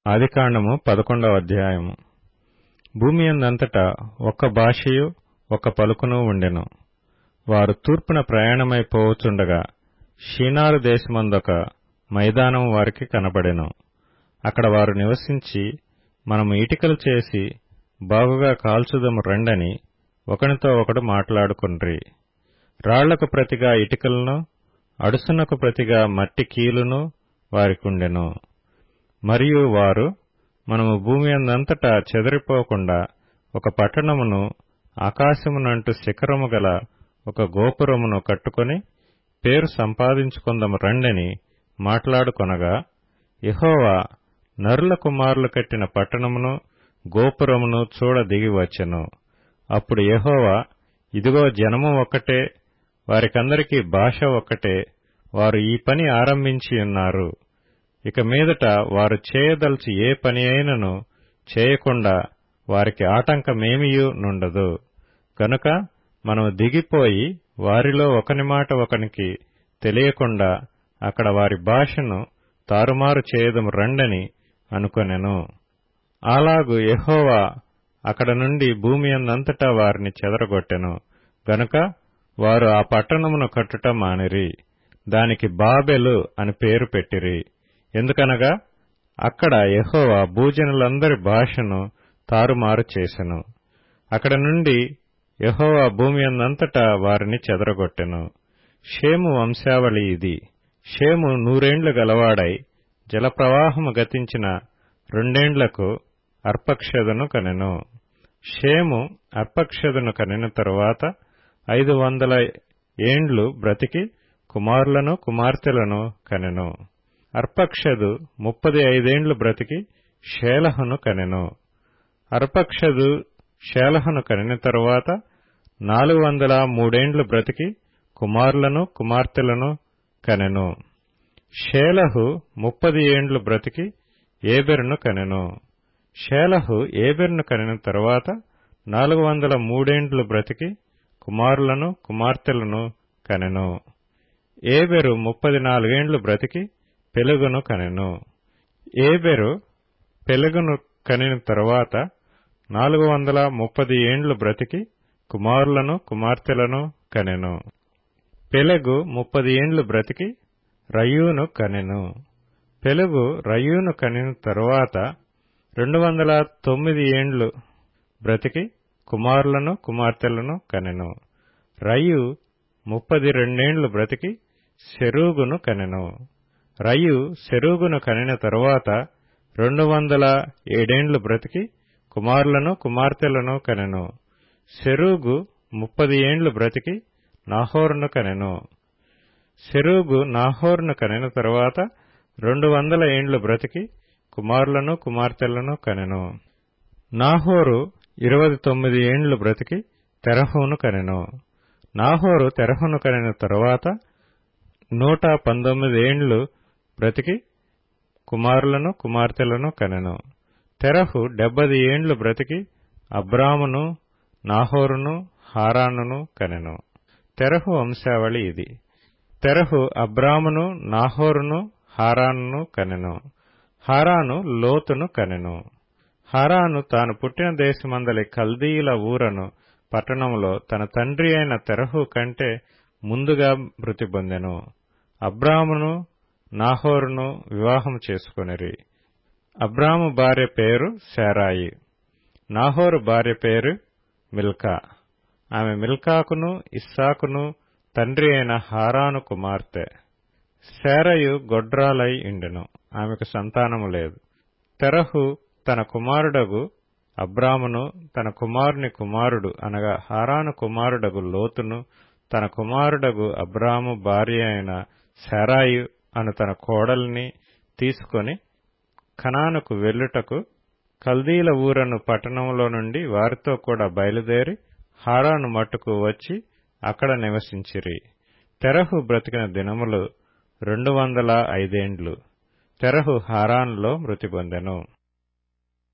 ఆదికాండము పదకొండవ అధ్యాయము భూమి అందంతటా ఒక్క భాషయు ఒక్క పలుకును ఉండెను వారు తూర్పున ప్రయాణమై పోవుచుండగా షీనారు దేశమందొక మైదానం వారికి కనబడెను అక్కడ వారు నివసించి మనము ఇటికలు చేసి బాగుగా కాల్చుదము రండని ఒకనితో ఒకడు మాట్లాడుకొండ్రి రాళ్లకు ప్రతిగా ఇటికలను అడుసునకు ప్రతిగా మట్టి కీలును వారికుండెను మరియు వారు మనము భూమి అందంతటా చెదరిపోకుండా ఒక పట్టణమును ఆకాశమునంటు శిఖరము గల ఒక గోపురమును కట్టుకొని పేరు సంపాదించుకుందము రండని మాట్లాడుకొనగా యెహోవా నరుల కుమారులు కట్టిన పట్టణమును గోపురమును చూడ దిగి వచ్చెను అప్పుడు యెహోవా ఇదిగో జనము ఒక్కటే వారికందరికీ భాష ఒక్కటే వారు ఈ పని ఆరంభించి ఉన్నారు ఇక మీదట వారు చేయదలచి ఏ పని అయినను చేయకుండా వారికి ఆటంకమేమియూ నుండదు గనుక మనము దిగిపోయి వారిలో ఒకని మాట ఒకనికి తెలియకుండా అక్కడ వారి భాషను తారుమారు చేయదము రండని అనుకొనెను అలాగు యెహోవా అక్కడ నుండి భూమి అందంతటా వారిని చెదరగొట్టెను గనుక వారు ఆ పట్టణమును కట్టుట మానిరి దానికి బాబెలు అని పేరు పెట్టిరి ఎందుకనగా అక్కడ యెహోవా భూజనులందరి భాషను తారుమారు చేసెను అక్కడ నుండి యెహోవా భూమి అందంతటా వారిని చెదరగొట్టెను షేము వంశావళి ఇది షేము నూరేండ్లు గలవాడై జలప్రవాహము గతించిన రెండేండ్లకు అర్పక్షదును కనెను షేము అర్పక్షదును కనిన తరువాత ఐదు వందల ఏండ్లు బ్రతికి కుమారులను కుమార్తెలను కనెను అర్పక్షదు ముప్పది ఐదేండ్లు బ్రతికి షేలహును కనెను అర్పక్షదు షేలహును కనిన తరువాత నాలుగు వందల మూడేండ్లు బ్రతికి కుమారులను కుమార్తెలను కనెను షేలహు ముప్పది ఏండ్లు బ్రతికి ఏబెరును కనెను షేలహు ఏబెరును కనిన తరువాత నాలుగు వందల మూడేండ్లు బ్రతికి కుమారులను కుమార్తెలను కనెను ఏబెరు ముప్పది నాలుగేండ్లు బ్రతికి పెలుగును కనెను ఏబెరు పెలుగును కనిన తరువాత నాలుగు వందల ముప్పది ఏండ్లు బ్రతికి కుమారులను కుమార్తెలను కనెను పెలగు ముప్పది ఏండ్లు బ్రతికి రయూను కనెను పెలుగు రయూను కనిన తరువాత రెండు వందల తొమ్మిది ఏండ్లు బ్రతికి కుమారులను కుమార్తెలను కనెను రయు ముప్పది రెండేండ్లు బ్రతికి సెరూగును కనెను రయు సెరూగును కనిన తరువాత రెండు వందల ఏడేండ్లు బ్రతికి కుమారులను కుమార్తెలను కనెను సెరూగు ముప్పది ఏండ్లు బ్రతికి నాహోరును కనెను సెరూగు నాహోరును కనిన తరువాత రెండు వందల ఏండ్లు బ్రతికి కుమారులను కుమార్తెలను కనెను నాహోరు ఇరవై తొమ్మిది ఏండ్లు బ్రతికి తెరహును కనెను నాహోరు తెరహును కనిన తరువాత నూట పంతొమ్మిది ఏండ్లు బ్రతికి కుమారులను కుమార్తెలను కనెను తెరహు డెబ్బది ఏండ్లు బ్రతికి అబ్రామును నాహోరును హారానును కనెను తెరహు వంశావళి ఇది తెరహు అబ్రామును నాహోరును హారానును కనెను హారాను లోతును కనెను హారాను తాను పుట్టిన దేశమందలి కల్దీయుల ఊరను పట్టణంలో తన తండ్రి అయిన తెరహు కంటే ముందుగా మృతి పొందెను అబ్రామును నాహోరును వివాహం చేసుకొనిరి అబ్రాము భార్య పేరు శారాయి నాహోరు భార్య పేరు మిల్కా ఆమె మిల్కాకును ఇస్సాకును తండ్రి అయిన హారాను కుమార్తె శారయు గొడ్రాలై ఇండెను ఆమెకు సంతానము లేదు తెరహు తన కుమారుడగు అబ్రామును తన కుమారుని కుమారుడు అనగా హారాను కుమారుడగు లోతును తన కుమారుడగు అబ్రాము భార్య అయిన శారాయు అను తన కోడల్ని తీసుకొని ఖనానుకు వెళ్ళుటకు కల్దీల ఊరను పట్టణంలో నుండి వారితో కూడా బయలుదేరి హారాను మట్టుకు వచ్చి అక్కడ నివసించిరి తెరహు బ్రతికిన దినములు రెండు వందల ఐదేండ్లు తెరహు హారాన్లో మృతి పొందెను